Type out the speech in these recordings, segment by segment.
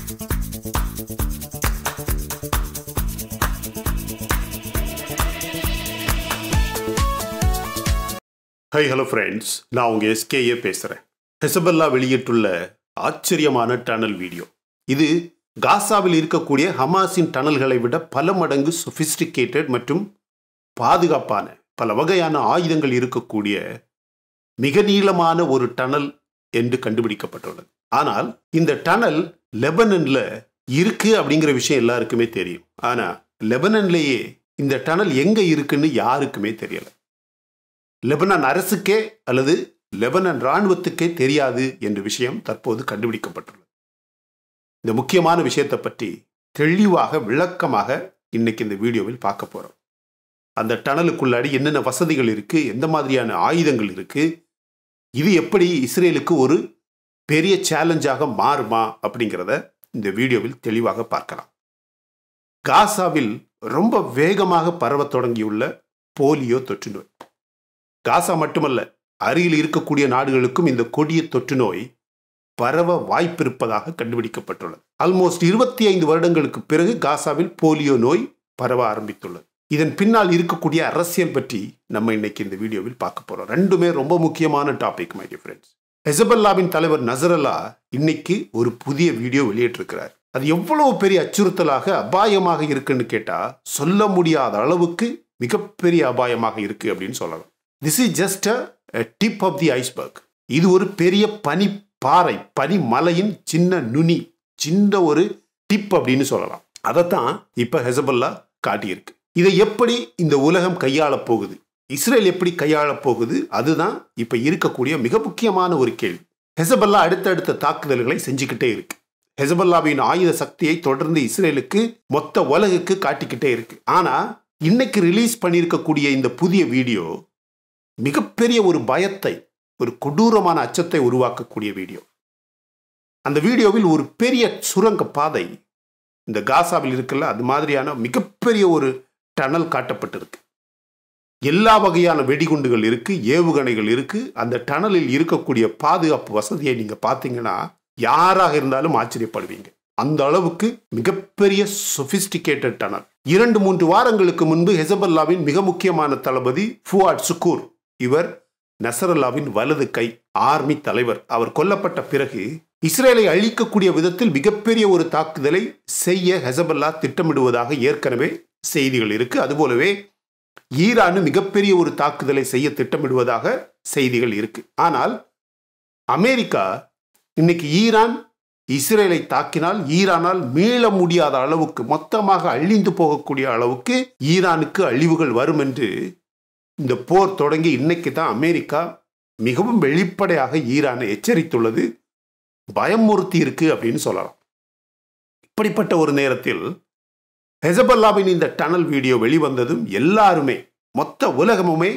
high hello friends நான் உங்கள் SKA பேசுகிறேன் ஹெசபல்லா வெளியிட்டுள்ள ஆச்சரியமான டனல் வீடியோ இது காசாவில் இருக்கக்கூடிய ஹமாஸின் டனல்களை விட பல மடங்கு சொஃபிஸ்டிகேட்டட் மற்றும் பாதுகாப்பான பல வகையான ஆயுதங்கள் இருக்கக்கூடிய மிக நீளமான ஒரு டனல் என்று கண்டுபிடிக்கப்பட்டுள்ளது ஆனால் இந்த டனல் லெபனன்ல இருக்கு அப்படிங்கிற விஷயம் எல்லாருக்குமே தெரியும் ஆனா லெபனன்லேயே இந்த டனல் எங்க இருக்குன்னு யாருக்குமே தெரியல லெபனான் அரசுக்கே அல்லது லெபனான் இராணுவத்துக்கே தெரியாது என்ற விஷயம் தற்போது கண்டுபிடிக்கப்பட்டுள்ளது இந்த முக்கியமான விஷயத்தை பற்றி தெளிவாக விளக்கமாக இன்னைக்கு இந்த வீடியோவில் பார்க்க போறோம் அந்த டனலுக்குள்ளாடி என்னென்ன வசதிகள் இருக்கு எந்த மாதிரியான ஆயுதங்கள் இருக்கு இது எப்படி இஸ்ரேலுக்கு ஒரு பெரிய சேலஞ்சாக மாறுமா அப்படிங்கிறத இந்த வீடியோவில் தெளிவாக பார்க்கலாம் காசாவில் ரொம்ப வேகமாக பரவத் தொடங்கியுள்ள போலியோ தொற்று நோய் காசா மட்டுமல்ல அருகில் இருக்கக்கூடிய நாடுகளுக்கும் இந்த கொடிய தொற்று நோய் பரவ வாய்ப்பிருப்பதாக கண்டுபிடிக்கப்பட்டுள்ளது ஆல்மோஸ்ட் இருபத்தி ஐந்து வருடங்களுக்கு பிறகு காசாவில் போலியோ நோய் பரவ ஆரம்பித்துள்ளது இதன் பின்னால் இருக்கக்கூடிய அரசியல் பற்றி நம்ம இன்னைக்கு இந்த வீடியோவில் பார்க்க போறோம் ரெண்டுமே ரொம்ப முக்கியமான டாபிக் மை ஃப்ரெண்ட்ஸ் ஹெசபல்லாவின் தலைவர் நசரல்லா இன்னைக்கு ஒரு புதிய வீடியோ வெளியிட்டிருக்கிறார் அது எவ்வளவு பெரிய அச்சுறுத்தலாக அபாயமாக இருக்குன்னு கேட்டா சொல்ல முடியாத அளவுக்கு மிகப்பெரிய அபாயமாக இருக்கு அப்படின்னு சொல்லலாம் this is just a tip of the iceberg இது ஒரு பெரிய பனி பாறை பனி மலையின் சின்ன நுனி சின்ன ஒரு டிப் அப்படின்னு சொல்லலாம் அதைத்தான் இப்ப ஹெசபல்லா காட்டியிருக்கு இதை எப்படி இந்த உலகம் கையாளப் போகுது இஸ்ரேல் எப்படி கையாளப் போகுது அதுதான் இப்ப இருக்கக்கூடிய மிக முக்கியமான ஒரு கேள்வி ஹெசபல்லா அடுத்தடுத்த தாக்குதல்களை செஞ்சுக்கிட்டே இருக்கு ஹெசபல்லாவின் ஆயுத சக்தியை தொடர்ந்து இஸ்ரேலுக்கு மொத்த உலகுக்கு காட்டிக்கிட்டே இருக்கு ஆனா இன்னைக்கு ரிலீஸ் பண்ணியிருக்கக்கூடிய இந்த புதிய வீடியோ மிகப்பெரிய ஒரு பயத்தை ஒரு கொடூரமான அச்சத்தை உருவாக்கக்கூடிய வீடியோ அந்த வீடியோவில் ஒரு பெரிய சுரங்க பாதை இந்த காசாவில் இருக்குல்ல அது மாதிரியான மிகப்பெரிய ஒரு டனல் காட்டப்பட்டிருக்கு எல்லா வகையான வெடிகுண்டுகள் இருக்கு ஏவுகணைகள் இருக்கு அந்த டனலில் இருக்கக்கூடிய பாதுகாப்பு வசதியை நீங்க பார்த்தீங்கன்னா யாராக இருந்தாலும் ஆச்சரியப்படுவீங்க அந்த அளவுக்கு மிகப்பெரிய சொபிஸ்டிகேட்டட் டனல் இரண்டு மூன்று வாரங்களுக்கு முன்பு ஹெசபல்லாவின் மிக முக்கியமான தளபதி ஃபுவாட் சுக்கூர் இவர் நசரல்லாவின் வலது கை ஆர்மி தலைவர் அவர் கொல்லப்பட்ட பிறகு இஸ்ரேலை அழிக்கக்கூடிய விதத்தில் மிகப்பெரிய ஒரு தாக்குதலை செய்ய ஹெசபல்லா திட்டமிடுவதாக ஏற்கனவே செய்திகள் இருக்கு அதுபோலவே ஈரானு மிகப்பெரிய ஒரு தாக்குதலை செய்ய திட்டமிடுவதாக செய்திகள் இருக்கு ஆனால் அமெரிக்கா இன்னைக்கு ஈரான் இஸ்ரேலை தாக்கினால் ஈரானால் மீள முடியாத அளவுக்கு மொத்தமாக அழிந்து போகக்கூடிய அளவுக்கு ஈரானுக்கு அழிவுகள் வரும் என்று இந்த போர் தொடங்கி இன்னைக்கு தான் அமெரிக்கா மிகவும் வெளிப்படையாக ஈரானை எச்சரித்துள்ளது பயமுறுத்தி இருக்கு அப்படின்னு சொல்லலாம் இப்படிப்பட்ட ஒரு நேரத்தில் ஹெசபல்லாவின் இந்த டனல் வீடியோ வெளிவந்ததும் எல்லாருமே மொத்த உலகமுமே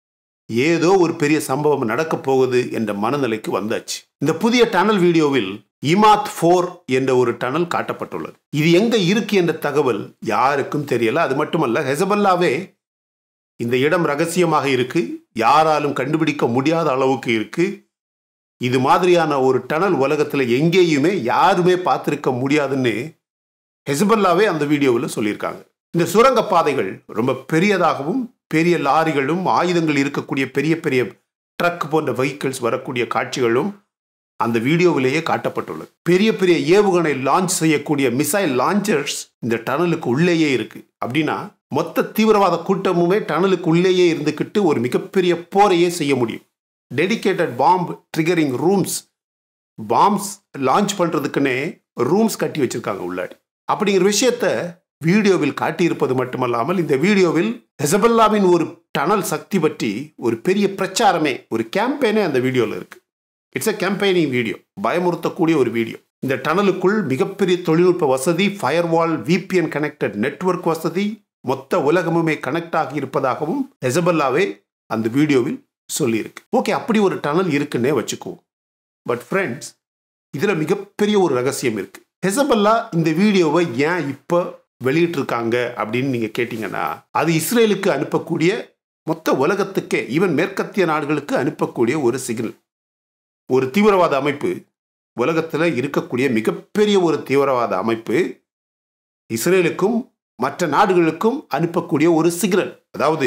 ஏதோ ஒரு பெரிய சம்பவம் நடக்கப் போகுது என்ற மனநிலைக்கு வந்தாச்சு இந்த புதிய டனல் வீடியோவில் இமாத் ஃபோர் என்ற ஒரு டனல் காட்டப்பட்டுள்ளது இது எங்க இருக்கு என்ற தகவல் யாருக்கும் தெரியல அது மட்டுமல்ல ஹெசபல்லாவே இந்த இடம் ரகசியமாக இருக்கு யாராலும் கண்டுபிடிக்க முடியாத அளவுக்கு இருக்கு இது மாதிரியான ஒரு டனல் உலகத்தில் எங்கேயுமே யாருமே பார்த்துருக்க முடியாதுன்னு ஹெசபல்லாவே அந்த வீடியோவில் சொல்லியிருக்காங்க இந்த சுரங்க பாதைகள் ரொம்ப பெரியதாகவும் பெரிய லாரிகளும் ஆயுதங்கள் இருக்கக்கூடிய பெரிய பெரிய ட்ரக் போன்ற வெஹிக்கிள்ஸ் வரக்கூடிய காட்சிகளும் அந்த வீடியோவிலேயே காட்டப்பட்டுள்ளது பெரிய பெரிய ஏவுகணை லான்ச் செய்யக்கூடிய மிசைல் லான்ச்சர்ஸ் இந்த டனலுக்கு உள்ளேயே இருக்கு அப்படின்னா மொத்த தீவிரவாத கூட்டமுமே டனலுக்கு உள்ளேயே இருந்துக்கிட்டு ஒரு மிகப்பெரிய போரையே செய்ய முடியும் dedicated bomb triggering rooms bombs launch பண்ணுறதுக்குன்னே ரூம்ஸ் கட்டி வச்சிருக்காங்க உள்ளாடி அப்படிங்கிற விஷயத்த வீடியோவில் காட்டியிருப்பது மட்டுமல்லாமல் இந்த வீடியோவில் ஹெசபல்லாவின் ஒரு டனல் சக்தி பற்றி ஒரு பெரிய பிரச்சாரமே ஒரு கேம்பெயினே அந்த வீடியோவில் இருக்கு இட்ஸ் அ கேம்பெயினிங் வீடியோ பயமுறுத்தக்கூடிய ஒரு வீடியோ இந்த டனலுக்குள் மிகப்பெரிய தொழில்நுட்ப வசதி ஃபயர்வால் விபிஎன் கனெக்டட் நெட்ஒர்க் வசதி மொத்த உலகமுமே கனெக்ட் ஆகி இருப்பதாகவும் ஹெசபல்லாவே அந்த வீடியோவில் சொல்லியிருக்கு ஓகே அப்படி ஒரு டனல் இருக்குன்னே வச்சுக்குவோம் பட் ஃப்ரெண்ட்ஸ் இதில் மிகப்பெரிய ஒரு ரகசியம் இருக்கு ஹெசபல்லா இந்த வீடியோவை ஏன் இப்போ வெளியிட்டிருக்காங்க அப்படின்னு நீங்கள் கேட்டிங்கன்னா அது இஸ்ரேலுக்கு அனுப்பக்கூடிய மொத்த உலகத்துக்கே ஈவன் மேற்கத்திய நாடுகளுக்கு அனுப்பக்கூடிய ஒரு சிக்னல் ஒரு தீவிரவாத அமைப்பு உலகத்தில் இருக்கக்கூடிய மிகப்பெரிய ஒரு தீவிரவாத அமைப்பு இஸ்ரேலுக்கும் மற்ற நாடுகளுக்கும் அனுப்பக்கூடிய ஒரு சிக்னல் அதாவது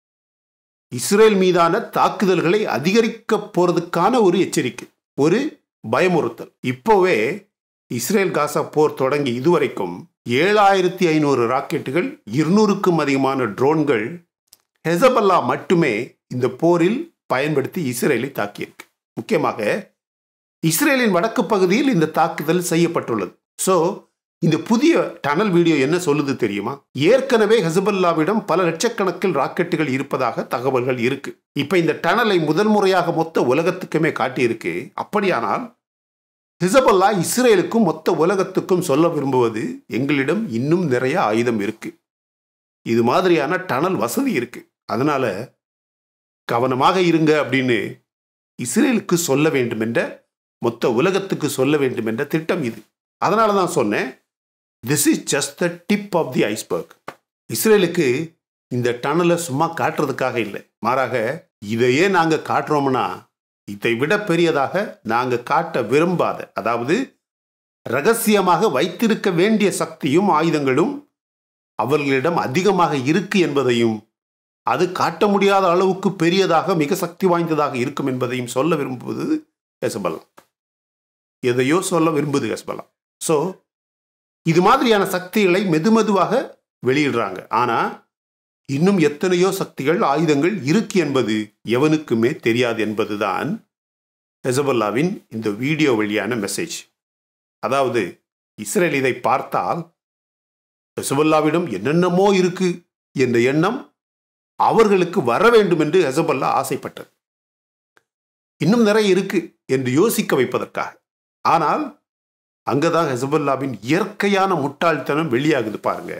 இஸ்ரேல் மீதான தாக்குதல்களை அதிகரிக்க போறதுக்கான ஒரு எச்சரிக்கை ஒரு பயமுறுத்தல் இப்போவே இஸ்ரேல் காசா போர் தொடங்கி இதுவரைக்கும் ஏழாயிரத்தி ஐநூறு ராக்கெட்டுகள் இருநூறுக்கும் அதிகமான ட்ரோன்கள் ஹெசபல்லா மட்டுமே இந்த போரில் பயன்படுத்தி இஸ்ரேலை தாக்கியிருக்கு முக்கியமாக இஸ்ரேலின் வடக்கு பகுதியில் இந்த தாக்குதல் செய்யப்பட்டுள்ளது ஸோ இந்த புதிய டனல் வீடியோ என்ன சொல்லுது தெரியுமா ஏற்கனவே ஹெசபல்லாவிடம் பல லட்சக்கணக்கில் ராக்கெட்டுகள் இருப்பதாக தகவல்கள் இருக்கு இப்ப இந்த டனலை முதல் முறையாக மொத்த உலகத்துக்குமே காட்டியிருக்கு அப்படியானால் ஹிசபல்லா இஸ்ரேலுக்கும் மொத்த உலகத்துக்கும் சொல்ல விரும்புவது எங்களிடம் இன்னும் நிறைய ஆயுதம் இருக்கு இது மாதிரியான டனல் வசதி இருக்கு அதனால கவனமாக இருங்க அப்படின்னு இஸ்ரேலுக்கு சொல்ல வேண்டும் என்ற மொத்த உலகத்துக்கு சொல்ல வேண்டும் என்ற திட்டம் இது அதனால தான் சொன்னேன் this is just the tip of the iceberg இஸ்ரேலுக்கு இந்த டனலை சும்மா காட்டுறதுக்காக இல்லை மாறாக இதையே நாங்கள் காட்டுறோம்னா இதை விட பெரியதாக நாங்கள் காட்ட விரும்பாத அதாவது ரகசியமாக வைத்திருக்க வேண்டிய சக்தியும் ஆயுதங்களும் அவர்களிடம் அதிகமாக இருக்கு என்பதையும் அது காட்ட முடியாத அளவுக்கு பெரியதாக மிக சக்தி வாய்ந்ததாக இருக்கும் என்பதையும் சொல்ல விரும்புவது ஹெசபல்லா எதையோ சொல்ல விரும்புது ஹெசபல்லா ஸோ இது மாதிரியான சக்திகளை மெதுமெதுவாக வெளியிடுறாங்க ஆனா இன்னும் எத்தனையோ சக்திகள் ஆயுதங்கள் இருக்கு என்பது எவனுக்குமே தெரியாது என்பதுதான் ஹெசபல்லாவின் இந்த வீடியோ வழியான மெசேஜ் அதாவது இஸ்ரேல் இதை பார்த்தால் ஹெசபல்லாவிடம் என்னென்னமோ இருக்கு என்ற எண்ணம் அவர்களுக்கு வர வேண்டும் என்று ஹெசபல்லா ஆசைப்பட்டது இன்னும் நிறைய இருக்கு என்று யோசிக்க வைப்பதற்காக ஆனால் அங்கதான் ஹெசபல்லாவின் இயற்கையான முட்டாள்தனம் வெளியாகுது பாருங்க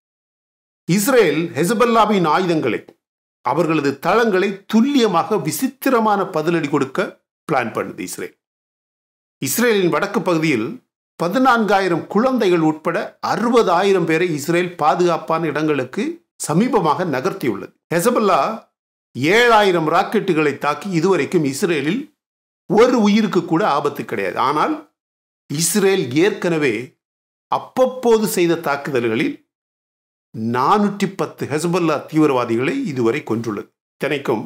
இஸ்ரேல் ஹெசபல்லாவின் ஆயுதங்களை அவர்களது தளங்களை துல்லியமாக விசித்திரமான பதிலடி கொடுக்க பிளான் பண்ணுது இஸ்ரேல் இஸ்ரேலின் வடக்கு பகுதியில் பதினான்காயிரம் குழந்தைகள் உட்பட அறுபதாயிரம் பேரை இஸ்ரேல் பாதுகாப்பான இடங்களுக்கு சமீபமாக நகர்த்தியுள்ளது ஹெசபல்லா ஏழாயிரம் ராக்கெட்டுகளை தாக்கி இதுவரைக்கும் இஸ்ரேலில் ஒரு உயிருக்கு கூட ஆபத்து கிடையாது ஆனால் இஸ்ரேல் ஏற்கனவே அப்பப்போது செய்த தாக்குதல்களில் நானூற்றி பத்து ஹெசபல்லா தீவிரவாதிகளை இதுவரை கொன்றுள்ளது இத்தனைக்கும்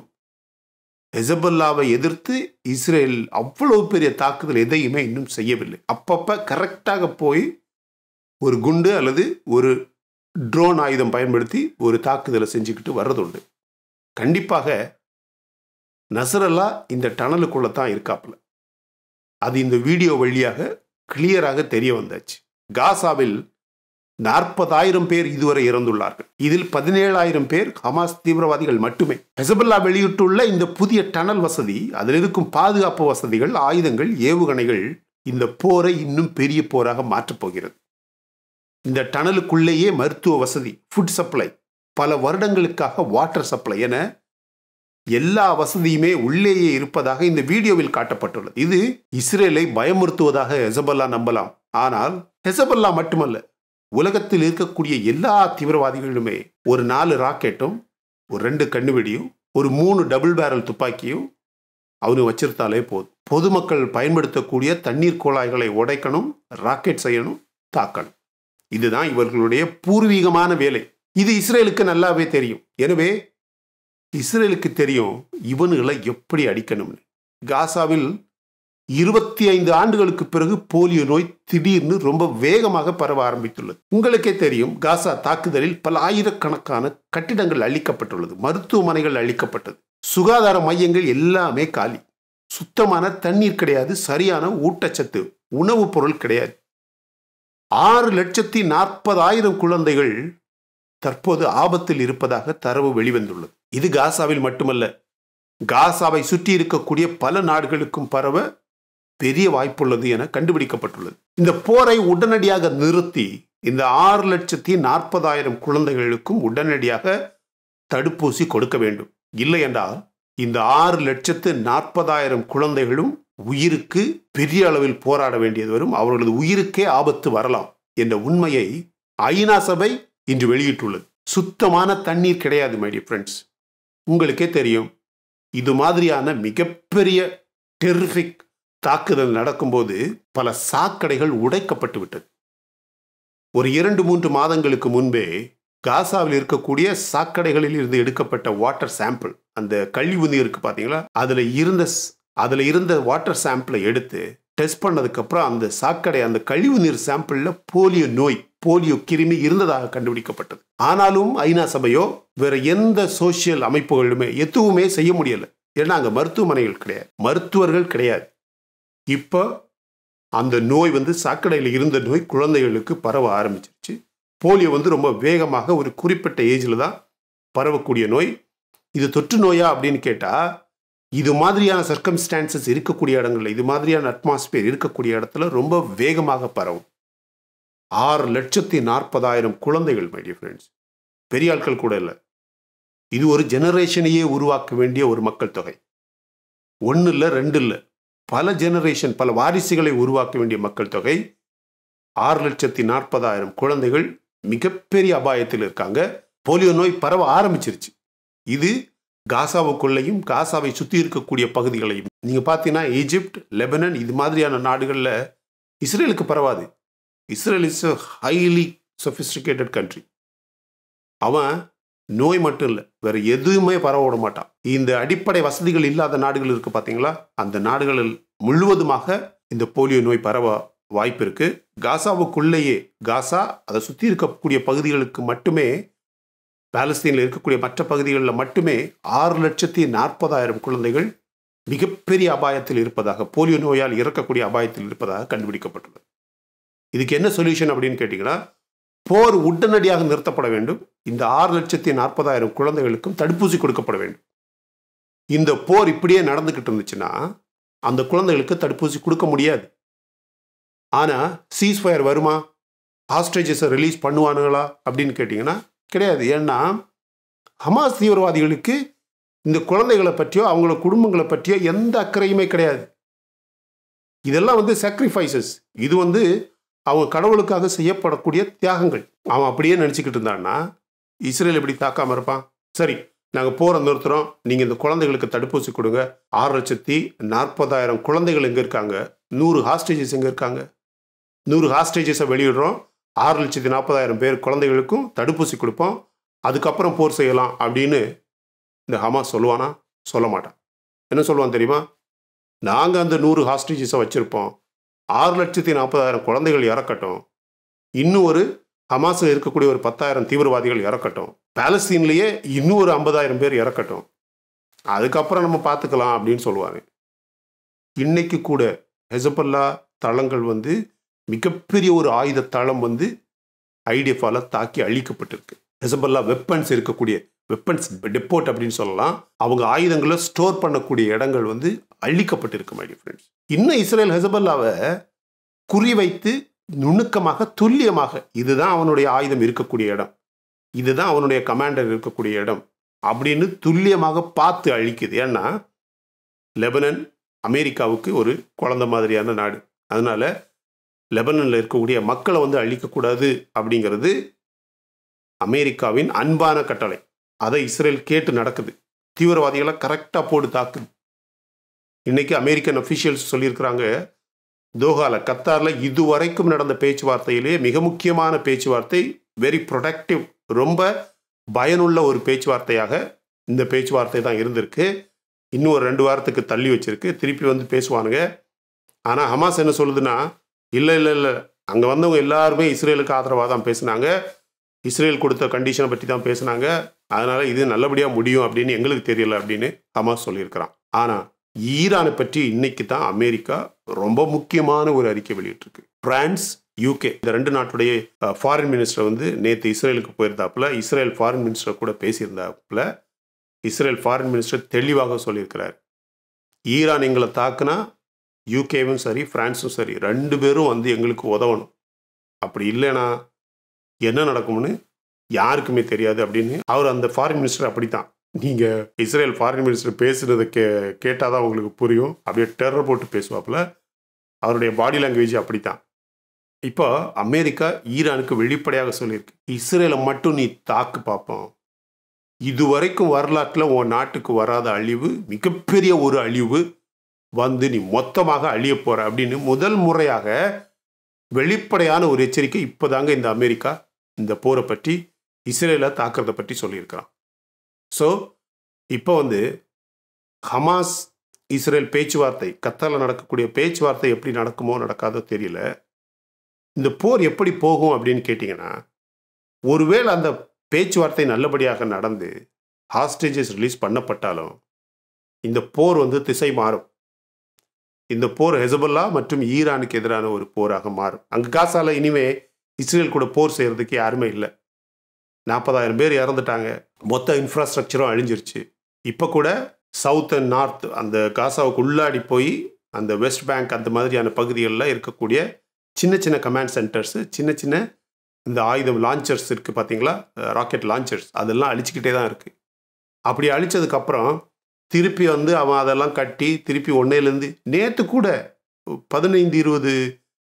ஹெசபல்லாவை எதிர்த்து இஸ்ரேல் அவ்வளவு பெரிய தாக்குதல் எதையுமே இன்னும் செய்யவில்லை அப்பப்ப கரெக்டாக போய் ஒரு குண்டு அல்லது ஒரு ட்ரோன் ஆயுதம் பயன்படுத்தி ஒரு தாக்குதலை செஞ்சுக்கிட்டு வர்றதுண்டு கண்டிப்பாக நசரல்லா இந்த டனலுக்குள்ள தான் இருக்காப்புல அது இந்த வீடியோ வழியாக கிளியராக தெரிய வந்தாச்சு காசாவில் நாற்பதாயிரம் பேர் இதுவரை இறந்துள்ளார்கள் இதில் பதினேழாயிரம் பேர் ஹமாஸ் தீவிரவாதிகள் மட்டுமே ஹெசபல்லா வெளியிட்டுள்ள இந்த புதிய டனல் வசதி அதில் இருக்கும் பாதுகாப்பு வசதிகள் ஆயுதங்கள் ஏவுகணைகள் இந்த போரை இன்னும் பெரிய போராக மாற்றப் போகிறது இந்த டனலுக்குள்ளேயே மருத்துவ வசதி ஃபுட் சப்ளை பல வருடங்களுக்காக வாட்டர் சப்ளை என எல்லா வசதியுமே உள்ளேயே இருப்பதாக இந்த வீடியோவில் காட்டப்பட்டுள்ளது இது இஸ்ரேலை பயமுறுத்துவதாக ஹெசபல்லா நம்பலாம் ஆனால் ஹெசபல்லா மட்டுமல்ல உலகத்தில் இருக்கக்கூடிய எல்லா தீவிரவாதிகளுமே ஒரு நாலு ராக்கெட்டும் ஒரு ரெண்டு கண்ணுவெடியும் ஒரு மூணு டபுள் பேரல் துப்பாக்கியும் அவனு வச்சிருந்தாலே போதும் பொதுமக்கள் பயன்படுத்தக்கூடிய தண்ணீர் குழாய்களை உடைக்கணும் ராக்கெட் செய்யணும் தாக்கணும் இதுதான் இவர்களுடைய பூர்வீகமான வேலை இது இஸ்ரேலுக்கு நல்லாவே தெரியும் எனவே இஸ்ரேலுக்கு தெரியும் இவனுகளை எப்படி அடிக்கணும்னு காசாவில் இருபத்தி ஐந்து ஆண்டுகளுக்கு பிறகு போலியோ நோய் திடீர்னு ரொம்ப வேகமாக பரவ ஆரம்பித்துள்ளது உங்களுக்கே தெரியும் காசா தாக்குதலில் பல ஆயிரக்கணக்கான கட்டிடங்கள் அழிக்கப்பட்டுள்ளது மருத்துவமனைகள் அழிக்கப்பட்டது சுகாதார மையங்கள் எல்லாமே காலி சுத்தமான தண்ணீர் கிடையாது சரியான ஊட்டச்சத்து உணவுப் பொருள் கிடையாது ஆறு லட்சத்தி நாற்பதாயிரம் குழந்தைகள் தற்போது ஆபத்தில் இருப்பதாக தரவு வெளிவந்துள்ளது இது காசாவில் மட்டுமல்ல காசாவை சுற்றி இருக்கக்கூடிய பல நாடுகளுக்கும் பரவ பெரிய வாய்ப்புள்ளது என கண்டுபிடிக்கப்பட்டுள்ளது இந்த போரை உடனடியாக நிறுத்தி இந்த ஆறு லட்சத்தி நாற்பதாயிரம் குழந்தைகளுக்கும் உடனடியாக தடுப்பூசி கொடுக்க வேண்டும் இல்லை என்றால் இந்த ஆறு லட்சத்து நாற்பதாயிரம் குழந்தைகளும் உயிருக்கு பெரிய அளவில் போராட வேண்டியது வரும் அவர்களது உயிருக்கே ஆபத்து வரலாம் என்ற உண்மையை ஐநா சபை இன்று வெளியிட்டுள்ளது சுத்தமான தண்ணீர் கிடையாது மைடிய ஃப்ரெண்ட்ஸ் உங்களுக்கே தெரியும் இது மாதிரியான மிகப்பெரிய டெரிஃபிக் தாக்குதல் நடக்கும்போது பல சாக்கடைகள் உடைக்கப்பட்டு விட்டது ஒரு இரண்டு மூன்று மாதங்களுக்கு முன்பே காசாவில் இருக்கக்கூடிய சாக்கடைகளில் இருந்து எடுக்கப்பட்ட வாட்டர் சாம்பிள் அந்த கழிவு நீர் இருக்கு பாத்தீங்களா அதுல இருந்த அதுல இருந்த வாட்டர் சாம்பிளை எடுத்து டெஸ்ட் பண்ணதுக்கு அப்புறம் அந்த சாக்கடை அந்த கழிவு நீர் சாம்பிள்ல போலியோ நோய் போலியோ கிருமி இருந்ததாக கண்டுபிடிக்கப்பட்டது ஆனாலும் ஐநா சபையோ வேற எந்த சோசியல் அமைப்புகளுமே எதுவுமே செய்ய முடியல ஏன்னா அங்க மருத்துவமனைகள் கிடையாது மருத்துவர்கள் கிடையாது இப்போ அந்த நோய் வந்து சாக்கடையில் இருந்த நோய் குழந்தைகளுக்கு பரவ ஆரம்பிச்சிருச்சு போலியோ வந்து ரொம்ப வேகமாக ஒரு குறிப்பிட்ட ஏஜில் தான் பரவக்கூடிய நோய் இது தொற்று நோயா அப்படின்னு கேட்டால் இது மாதிரியான சர்க்கம்ஸ்டான்சஸ் இருக்கக்கூடிய இடங்கள்ல இது மாதிரியான அட்மாஸ்பியர் இருக்கக்கூடிய இடத்துல ரொம்ப வேகமாக பரவும் ஆறு லட்சத்தி நாற்பதாயிரம் குழந்தைகள் மை டியர் ஃப்ரெண்ட்ஸ் பெரிய ஆட்கள் கூட இல்லை இது ஒரு ஜெனரேஷனையே உருவாக்க வேண்டிய ஒரு மக்கள் தொகை ஒன்று இல்லை ரெண்டு இல்லை பல ஜெனரேஷன் பல வாரிசுகளை உருவாக்க வேண்டிய மக்கள் தொகை ஆறு லட்சத்தி நாற்பதாயிரம் குழந்தைகள் மிகப்பெரிய அபாயத்தில் இருக்காங்க போலியோ நோய் பரவ ஆரம்பிச்சிருச்சு இது காசாவுக்குள்ளேயும் காசாவை சுற்றி இருக்கக்கூடிய பகுதிகளையும் நீங்கள் பார்த்தீங்கன்னா ஈஜிப்ட் லெபனன் இது மாதிரியான நாடுகளில் இஸ்ரேலுக்கு பரவாது Israel is highly sophisticated country அவன் நோய் மட்டும் இல்லை வேற எதுவுமே பரவ விட மாட்டான் இந்த அடிப்படை வசதிகள் இல்லாத நாடுகள் இருக்கு பார்த்தீங்களா அந்த நாடுகளில் முழுவதுமாக இந்த போலியோ நோய் பரவ வாய்ப்பு இருக்கு காசாவுக்குள்ளேயே காசா அதை சுற்றி இருக்கக்கூடிய பகுதிகளுக்கு மட்டுமே பாலஸ்தீனில் இருக்கக்கூடிய மற்ற பகுதிகளில் மட்டுமே ஆறு லட்சத்தி நாற்பதாயிரம் குழந்தைகள் மிகப்பெரிய அபாயத்தில் இருப்பதாக போலியோ நோயால் இறக்கக்கூடிய அபாயத்தில் இருப்பதாக கண்டுபிடிக்கப்பட்டுள்ளது இதுக்கு என்ன சொல்யூஷன் அப்படின்னு கேட்டிங்கன்னா போர் உடனடியாக நிறுத்தப்பட வேண்டும் இந்த ஆறு லட்சத்தி நாற்பதாயிரம் குழந்தைகளுக்கும் தடுப்பூசி கொடுக்கப்பட வேண்டும் இந்த போர் இப்படியே நடந்துக்கிட்டு இருந்துச்சுன்னா அந்த குழந்தைகளுக்கு தடுப்பூசி கொடுக்க முடியாது ஆனால் சீஸ்ஃபயர் வருமா ஹாஸ்டேஜஸை ரிலீஸ் பண்ணுவானுங்களா அப்படின்னு கேட்டிங்கன்னா கிடையாது ஏன்னா ஹமாஸ் தீவிரவாதிகளுக்கு இந்த குழந்தைகளை பற்றியோ அவங்கள குடும்பங்களை பற்றியோ எந்த அக்கறையுமே கிடையாது இதெல்லாம் வந்து சாக்ரிஃபைசஸ் இது வந்து அவங்க கடவுளுக்காக செய்யப்படக்கூடிய தியாகங்கள் அவன் அப்படியே நினச்சிக்கிட்டு இருந்தான்னா இஸ்ரேல் எப்படி தாக்காமல் இருப்பான் சரி நாங்கள் போகிற நிறுத்துறோம் நீங்கள் இந்த குழந்தைகளுக்கு தடுப்பூசி கொடுங்க ஆறு லட்சத்தி நாற்பதாயிரம் குழந்தைகள் எங்கே இருக்காங்க நூறு ஹாஸ்டேஜஸ் எங்கே இருக்காங்க நூறு ஹாஸ்டேஜஸை வெளியிடுறோம் ஆறு லட்சத்தி நாற்பதாயிரம் பேர் குழந்தைகளுக்கும் தடுப்பூசி கொடுப்போம் அதுக்கப்புறம் போர் செய்யலாம் அப்படின்னு இந்த ஹமாஸ் சொல்லுவானா சொல்ல மாட்டான் என்ன சொல்லுவான் தெரியுமா நாங்கள் அந்த நூறு ஹாஸ்டேஜஸை வச்சுருப்போம் ஆறு லட்சத்தி நாற்பதாயிரம் குழந்தைகள் இறக்கட்டும் இன்னும் ஒரு ஹமாஸில் இருக்கக்கூடிய ஒரு பத்தாயிரம் தீவிரவாதிகள் இறக்கட்டும் பாலஸ்தீன்லேயே இன்னும் ஒரு ஐம்பதாயிரம் பேர் இறக்கட்டும் அதுக்கப்புறம் நம்ம பார்த்துக்கலாம் அப்படின்னு சொல்லுவாங்க இன்னைக்கு கூட ஹெசபல்லா தளங்கள் வந்து மிகப்பெரிய ஒரு ஆயுத தளம் வந்து ஐடிஎஃபால தாக்கி அழிக்கப்பட்டிருக்கு ஹெசபல்லா வெப்பன்ஸ் இருக்கக்கூடிய வெப்பன்ஸ் டெப்போட் அப்படின்னு சொல்லலாம் அவங்க ஆயுதங்களை ஸ்டோர் பண்ணக்கூடிய இடங்கள் வந்து அழிக்கப்பட்டிருக்கு மை ஃப்ரெண்ட்ஸ் இன்னும் இஸ்ரேல் ஹெசபல்லாவை குறிவைத்து நுணுக்கமாக துல்லியமாக இதுதான் அவனுடைய ஆயுதம் இருக்கக்கூடிய இடம் இதுதான் அவனுடைய கமாண்டர் இருக்கக்கூடிய இடம் அப்படின்னு துல்லியமாக பார்த்து அழிக்குது ஏன்னா லெபனன் அமெரிக்காவுக்கு ஒரு குழந்த மாதிரியான நாடு அதனால லெபனனில் இருக்கக்கூடிய மக்களை வந்து அழிக்கக்கூடாது அப்படிங்கிறது அமெரிக்காவின் அன்பான கட்டளை அதை இஸ்ரேல் கேட்டு நடக்குது தீவிரவாதிகளை கரெக்டாக போட்டு தாக்குது இன்னைக்கு அமெரிக்கன் அஃபிஷியல்ஸ் சொல்லியிருக்கிறாங்க தோஹால கத்தாரில் இதுவரைக்கும் நடந்த பேச்சுவார்த்தையிலே மிக முக்கியமான பேச்சுவார்த்தை வெரி ப்ரொடக்டிவ் ரொம்ப பயனுள்ள ஒரு பேச்சுவார்த்தையாக இந்த பேச்சுவார்த்தை தான் இருந்திருக்கு இன்னும் ஒரு ரெண்டு வாரத்துக்கு தள்ளி வச்சிருக்கு திருப்பி வந்து பேசுவானுங்க ஆனால் ஹமாஸ் என்ன சொல்லுதுன்னா இல்லை இல்லை இல்லை அங்கே வந்தவங்க எல்லாருமே இஸ்ரேலுக்கு ஆதரவாக தான் பேசினாங்க இஸ்ரேல் கொடுத்த கண்டிஷனை பற்றி தான் பேசினாங்க அதனால் இது நல்லபடியாக முடியும் அப்படின்னு எங்களுக்கு தெரியல அப்படின்னு ஹமாஸ் சொல்லியிருக்கிறான் ஆனால் ஈரானை பற்றி இன்னைக்கு தான் அமெரிக்கா ரொம்ப முக்கியமான ஒரு அறிக்கை வெளியிட்டிருக்கு பிரான்ஸ் யூகே இந்த ரெண்டு நாட்டுடைய ஃபாரின் மினிஸ்டர் வந்து நேற்று இஸ்ரேலுக்கு போயிருந்தாப்புல இஸ்ரேல் ஃபாரின் மினிஸ்டர் கூட பேசியிருந்தாப்புல இஸ்ரேல் ஃபாரின் மினிஸ்டர் தெளிவாக சொல்லியிருக்கிறார் ஈரான் எங்களை தாக்குனா யூகேவும் சரி ஃப்ரான்ஸும் சரி ரெண்டு பேரும் வந்து எங்களுக்கு உதவணும் அப்படி இல்லைன்னா என்ன நடக்கும்னு யாருக்குமே தெரியாது அப்படின்னு அவர் அந்த ஃபாரின் மினிஸ்டர் அப்படித்தான் நீங்கள் இஸ்ரேல் ஃபாரின் மினிஸ்டர் பேசுனதை கே கேட்டால் தான் உங்களுக்கு புரியும் அப்படியே டெரர் போட்டு பேசுவாப்புல அவருடைய பாடி லாங்குவேஜ் அப்படித்தான் இப்போ அமெரிக்கா ஈரானுக்கு வெளிப்படையாக சொல்லியிருக்கு இஸ்ரேலை மட்டும் நீ தாக்கு பார்ப்போம் இதுவரைக்கும் வரலாற்றில் உன் நாட்டுக்கு வராத அழிவு மிகப்பெரிய ஒரு அழிவு வந்து நீ மொத்தமாக அழிய போற அப்படின்னு முதல் முறையாக வெளிப்படையான ஒரு எச்சரிக்கை இப்போதாங்க இந்த அமெரிக்கா இந்த போரை பற்றி இஸ்ரேலை தாக்குறதை பற்றி சொல்லியிருக்கிறான் ஸோ இப்போ வந்து ஹமாஸ் இஸ்ரேல் பேச்சுவார்த்தை கத்தாரில் நடக்கக்கூடிய பேச்சுவார்த்தை எப்படி நடக்குமோ நடக்காதோ தெரியல இந்த போர் எப்படி போகும் அப்படின்னு கேட்டிங்கன்னா ஒருவேளை அந்த பேச்சுவார்த்தை நல்லபடியாக நடந்து ஹாஸ்டேஜஸ் ரிலீஸ் பண்ணப்பட்டாலும் இந்த போர் வந்து திசை மாறும் இந்த போர் ஹெசபல்லா மற்றும் ஈரானுக்கு எதிரான ஒரு போராக மாறும் அங்கே காசால இனிமே இஸ்ரேல் கூட போர் செய்யறதுக்கு யாருமே இல்லை நாற்பதாயிரம் பேர் இறந்துட்டாங்க மொத்த இன்ஃப்ராஸ்ட்ரக்சரும் அழிஞ்சிருச்சு இப்போ கூட சவுத் அண்ட் நார்த் அந்த காசாவுக்கு உள்ளாடி போய் அந்த வெஸ்ட் பேங்க் அந்த மாதிரியான பகுதிகளில் இருக்கக்கூடிய சின்ன சின்ன கமாண்ட் சென்டர்ஸு சின்ன சின்ன இந்த ஆயுதம் லான்ச்சர்ஸ் இருக்குது பார்த்தீங்களா ராக்கெட் லான்ச்சர்ஸ் அதெல்லாம் அழிச்சிக்கிட்டே தான் இருக்குது அப்படி அழிச்சதுக்கப்புறம் திருப்பி வந்து அவன் அதெல்லாம் கட்டி திருப்பி ஒன்னையிலேருந்து நேற்று கூட பதினைந்து இருபது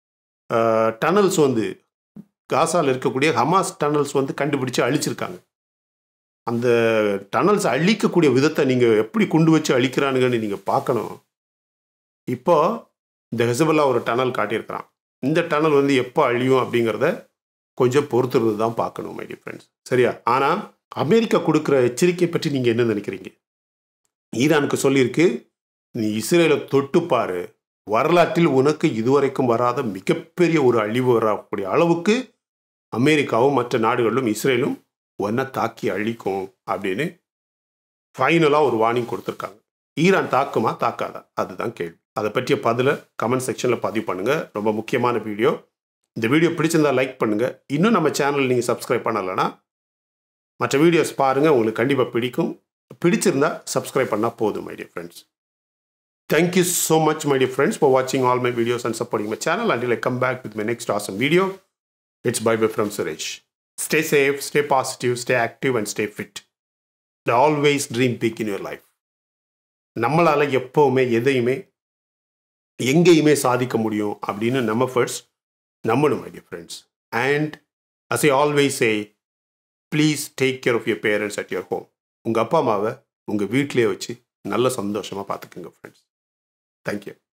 டனல்ஸ் வந்து காசாவில் இருக்கக்கூடிய ஹமாஸ் டனல்ஸ் வந்து கண்டுபிடிச்சு அழிச்சிருக்காங்க அந்த டனல்ஸ் அழிக்கக்கூடிய விதத்தை நீங்கள் எப்படி கொண்டு வச்சு அழிக்கிறானுங்கன்னு நீங்கள் பார்க்கணும் இப்போ இந்த ஹெசபல்லா ஒரு டனல் காட்டியிருக்கிறான் இந்த டனல் வந்து எப்போ அழியும் அப்படிங்கிறத கொஞ்சம் பொறுத்துறது தான் பார்க்கணும் மை ஃப்ரெண்ட்ஸ் சரியா ஆனால் அமெரிக்கா கொடுக்குற எச்சரிக்கை பற்றி நீங்கள் என்ன நினைக்கிறீங்க ஈரானுக்கு சொல்லியிருக்கு நீ இஸ்ரேலை தொட்டுப்பாரு வரலாற்றில் உனக்கு இதுவரைக்கும் வராத மிகப்பெரிய ஒரு அழிவு வரக்கூடிய அளவுக்கு அமெரிக்காவும் மற்ற நாடுகளும் இஸ்ரேலும் ஒன்றை தாக்கி அழிக்கும் அப்படின்னு ஃபைனலாக ஒரு வார்னிங் கொடுத்துருக்காங்க ஈரான் தாக்குமா தாக்காதா அதுதான் கேள்வி அதை பற்றிய பதிலை கமெண்ட் செக்ஷனில் பதிவு பண்ணுங்கள் ரொம்ப முக்கியமான வீடியோ இந்த வீடியோ பிடிச்சிருந்தா லைக் பண்ணுங்கள் இன்னும் நம்ம சேனல் நீங்கள் சப்ஸ்கிரைப் பண்ணலைன்னா மற்ற வீடியோஸ் பாருங்கள் உங்களுக்கு கண்டிப்பாக பிடிக்கும் பிடிச்சிருந்தா சப்ஸ்கிரைப் பண்ணால் போதும் my dear friends thank you so much my dear friends for வாட்சிங் all my videos and supporting my channel until I come back with my next awesome video it's bye bye from Suresh stay safe stay positive stay active and stay fit the always dream big in your life நம்மளால் எப்போவுமே எதையுமே எங்கேயுமே சாதிக்க முடியும் அப்படின்னு நம்ம first நம்பணும் my dear friends and as I always uh please take care of your parents at your home உங்கள் அப்பா அம்மாவை உங்கள் வீட்டிலே வச்சு நல்ல சந்தோஷமாக பார்த்துக்குங்க ஃப்ரெண்ட்ஸ் தேங்க்யூ